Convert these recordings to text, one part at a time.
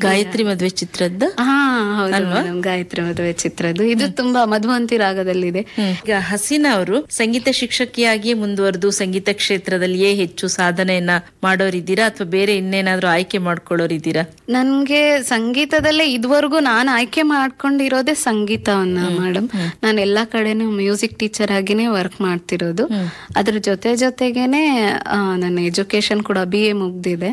ಗಾಯತ್ರಿ ಮದ್ವೆ ಚಿತ್ರದ್ದ ಹಾ ಹೌದು ಮೇಡಮ್ ಗಾಯತ್ರಿ ಮದುವೆ ಚಿತ್ರದ್ದು ಇದು ತುಂಬಾ ಮಧುವಂತಿ ರಾಗದಲ್ಲಿದೆ ಈಗ ಹಸೀನಾ ಅವರು ಸಂಗೀತ ಶಿಕ್ಷಕಿಯಾಗಿಯೇ ಮುಂದುವರೆದು ಸಂಗೀತ ಕ್ಷೇತ್ರದಲ್ಲಿಯೇ ಹೆಚ್ಚು ಸಾಧನೆಯನ್ನ ಮಾಡೋರಿದ್ದೀರಾ ಅಥವಾ ಬೇರೆ ಇನ್ನೇನಾದ್ರೂ ಆಯ್ಕೆ ಮಾಡ್ಕೊಳ್ಳೋರಿದ್ದೀರಾ ನನ್ಗೆ ಸಂಗೀತದಲ್ಲೇ ಇದುವರೆಗೂ ನಾನು ಆಯ್ಕೆ ಮಾಡ್ಕೊಂಡಿರೋದೇ ಸಂಗೀತವನ್ನ ಮೇಡಮ್ ನಾನು ಎಲ್ಲಾ ಕಡೆನೂ ಮ್ಯೂಸಿಕ್ ಟೀಚರ್ ಆಗಿನೇ ವರ್ಕ್ ಮಾಡ್ತಿರೋದು ಅದ್ರ ಜೊತೆ ಜೊತೆಗೇನೆ ಆ, ನನ್ನ ಎಜುಕೇಶನ್ ಕೂಡ ಬಿ ಎ ಮುಗ್ದಿದೆ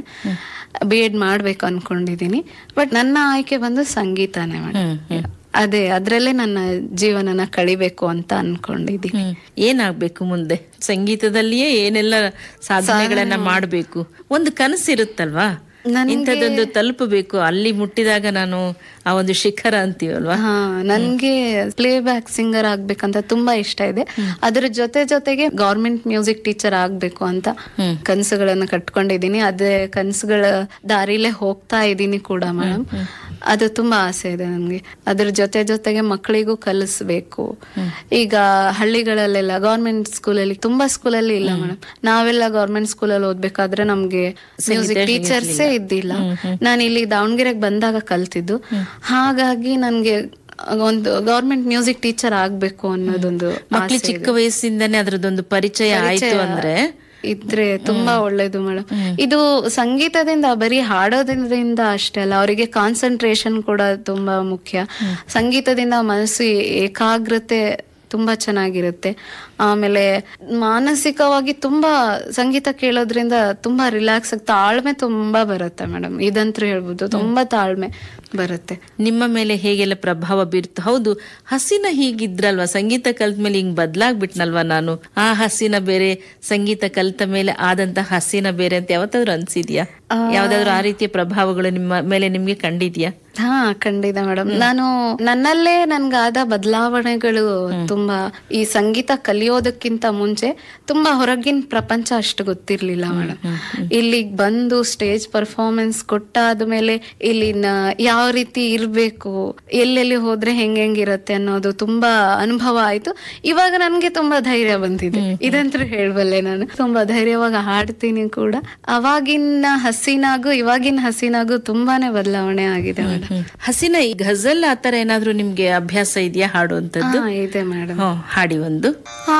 ಬಿ ಎಡ್ ಮಾಡ್ಬೇಕು ಅನ್ಕೊಂಡಿದೀನಿ ಬಟ್ ನನ್ನ ಆಯ್ಕೆ ಬಂದು ಸಂಗೀತನೇ ಮೇಡಮ್ ಅದೇ ಅದ್ರಲ್ಲೇ ನನ್ನ ಜೀವನನ ಕಳಿಬೇಕು ಅಂತ ಅನ್ಕೊಂಡಿದೀನಿ ಹ್ಮ್. ಏನಾಗ್ಬೇಕು ಮುಂದೆ ಸಂಗೀತದಲ್ಲಿಯೇ ಏನೆಲ್ಲ ಸಾಧನೆಗಳನ್ನ ಮಾಡ್ಬೇಕು ಒಂದು ಕನಸಿರುತ್ತಲ್ವಾ ಇಂಥದ್ದೊಂದು ತಲುಪಬೇಕು ಅಲ್ಲಿ ಮುಟ್ಟಿದಾಗ ನಾನು ಆ ಒಂದು ಶಿಖರ ಅಂತೀವಲ್ವಾ ಹಾ ನನ್ಗೆ ಪ್ಲೇ ಬ್ಯಾಕ್ ಸಿಂಗರ್ ಆಗ್ಬೇಕಂತ ತುಂಬಾ ಇಷ್ಟ ಇದೆ ಅದ್ರ ಜೊತೆ ಜೊತೆಗೆ ಗೌರ್ಮೆಂಟ್ ಮ್ಯೂಸಿಕ್ ಟೀಚರ್ ಆಗ್ಬೇಕು ಅಂತ ಕನಸುಗಳನ್ನ ಕಟ್ಕೊಂಡಿದೀನಿ ಅದೇ ಕನಸುಗಳ ದಾರಿಲೇ ಹೋಗ್ತಾ ಇದ್ದೀನಿ ಕೂಡ ಮೇಡಮ್ ಅದು ತುಂಬಾ ಆಸೆ ಇದೆ ನನ್ಗೆ ಅದ್ರ ಜೊತೆ ಜೊತೆಗೆ ಮಕ್ಕಳಿಗೂ ಕಲಿಸ್ಬೇಕು ಈಗ ಹಳ್ಳಿಗಳಲ್ಲೆಲ್ಲ ಗೌರ್ಮೆಂಟ್ ಸ್ಕೂಲಲ್ಲಿ ತುಂಬಾ ಸ್ಕೂಲಲ್ಲಿ ಇಲ್ಲ ಮೇಡಮ್ ನಾವೆಲ್ಲ ಗೌರ್ಮೆಂಟ್ ಸ್ಕೂಲಲ್ಲಿ ಓದ್ಬೇಕಾದ್ರೆ ನಮ್ಗೆ ಮ್ಯೂಸಿಕ್ ಟೀಚರ್ಸೇ ಇದ್ದಿಲ್ಲ ನಾನು ಇಲ್ಲಿ ದಾವಣಗೆರೆಗೆ ಬಂದಾಗ ಕಲ್ತಿದ್ದು ಹಾಗಾಗಿ ನನ್ಗೆ ಒಂದು ಗೌರ್ಮೆಂಟ್ ಮ್ಯೂಸಿಕ್ ಟೀಚರ್ ಆಗ್ಬೇಕು ಅನ್ನೋದೊಂದು ಮಕ್ಳು ಚಿಕ್ಕ ವಯಸ್ಸಿಂದನೇ ಅದ್ರದ್ದೊಂದು ಪರಿಚಯ ಆಯ್ತು ಅಂದ್ರೆ ಇದ್ರೆ ತುಂಬಾ ಒಳ್ಳೇದು ಮೇಡಮ್ ಇದು ಸಂಗೀತದಿಂದ ಬರೀ ಹಾಡೋದ್ರಿಂದ ಅಷ್ಟೇ ಅಲ್ಲ ಅವರಿಗೆ ಕಾನ್ಸಂಟ್ರೇಷನ್ ಕೂಡ ತುಂಬಾ ಮುಖ್ಯ ಸಂಗೀತದಿಂದ ಮನಸ್ಸು ಏಕಾಗ್ರತೆ ತುಂಬಾ ಚೆನ್ನಾಗಿರುತ್ತೆ ಆಮೇಲೆ ಮಾನಸಿಕವಾಗಿ ತುಂಬಾ ಸಂಗೀತ ಕೇಳೋದ್ರಿಂದ ತುಂಬಾ ರಿಲ್ಯಾಕ್ಸ್ ಆಗಿ ತಾಳ್ಮೆ ತುಂಬಾ ಬರುತ್ತೆ ಮೇಡಮ್ ಇದಂತೂ ಹೇಳ್ಬೋದು ತುಂಬಾ ತಾಳ್ಮೆ ಬರುತ್ತೆ ನಿಮ್ಮ ಮೇಲೆ ಹೇಗೆಲ್ಲ ಪ್ರಭಾವ ಬೀರ್ತು ಹೌದು ಹಸಿನ ಹೀಗಿದ್ರಲ್ವಾ ಸಂಗೀತ ಕಲ್ತ ಮೇಲೆ ಹಿಂಗ್ ಬದ್ಲಾಗ್ಬಿಟ್ನಲ್ವಾ ನಾನು ಆ ಹಸಿನ ಬೇರೆ ಸಂಗೀತ ಕಲ್ತ ಮೇಲೆ ಆದಂತ ಹಸಿನ ಬೇರೆ ಅಂತ ಯಾವತ್ತಾದ್ರೂ ಅನ್ಸಿದ್ಯಾ ಯಾವ್ದಾದ್ರು ಆ ರೀತಿಯ ಪ್ರಭಾವಗಳು ನಿಮ್ಮ ಮೇಲೆ ನಿಮ್ಗೆ ಕಂಡಿದ್ಯಾ ಹಾ ಖಂಡಿತ ಮೇಡಮ್ ನಾನು ನನ್ನಲ್ಲೇ ನನ್ಗಾದ ಬದಲಾವಣೆಗಳು ತುಂಬಾ ಈ ಸಂಗೀತ ಕಲಿಯೋದಕ್ಕಿಂತ ಮುಂಚೆ ತುಂಬಾ ಹೊರಗಿನ ಪ್ರಪಂಚ ಅಷ್ಟು ಗೊತ್ತಿರ್ಲಿಲ್ಲ ಮೇಡಮ್ ಇಲ್ಲಿಗ್ ಬಂದು ಸ್ಟೇಜ್ ಪರ್ಫಾರ್ಮೆನ್ಸ್ ಕೊಟ್ಟಾದ್ಮೇಲೆ ಇಲ್ಲಿನ ಯಾವ ರೀತಿ ಇರ್ಬೇಕು ಎಲ್ಲೆಲ್ಲಿ ಹೋದ್ರೆ ಹೆಂಗ್ ಹೆಂಗಿರತ್ತೆ ಅನ್ನೋದು ತುಂಬಾ ಅನುಭವ ಆಯ್ತು ಇವಾಗ ನನ್ಗೆ ತುಂಬಾ ಧೈರ್ಯ ಬಂದಿದೆ ಇದಂತೂ ಹೇಳ್ಬಲ್ಲೆ ನಾನು ತುಂಬಾ ಧೈರ್ಯವಾಗಿ ಹಾಡ್ತೀನಿ ಕೂಡ ಅವಾಗಿನ ಹಸಿನಾಗೂ ಇವಾಗಿನ ಹಸಿನಾಗೂ ತುಂಬಾನೇ ಬದಲಾವಣೆ ಆಗಿದೆ ಮೇಡಮ್ ಹಸಿನ ಈ ಘಜಲ್ ಆತರ ಏನಾದ್ರೂ ನಿಮ್ಗೆ ಅಭ್ಯಾಸ ಇದೆಯಾ ಹಾಡುವಂತದ್ದು ಹಾ ಇದೆ ಮೇಡಮ್ ಹ್ಮ್ ಹಾಡಿ ಒಂದು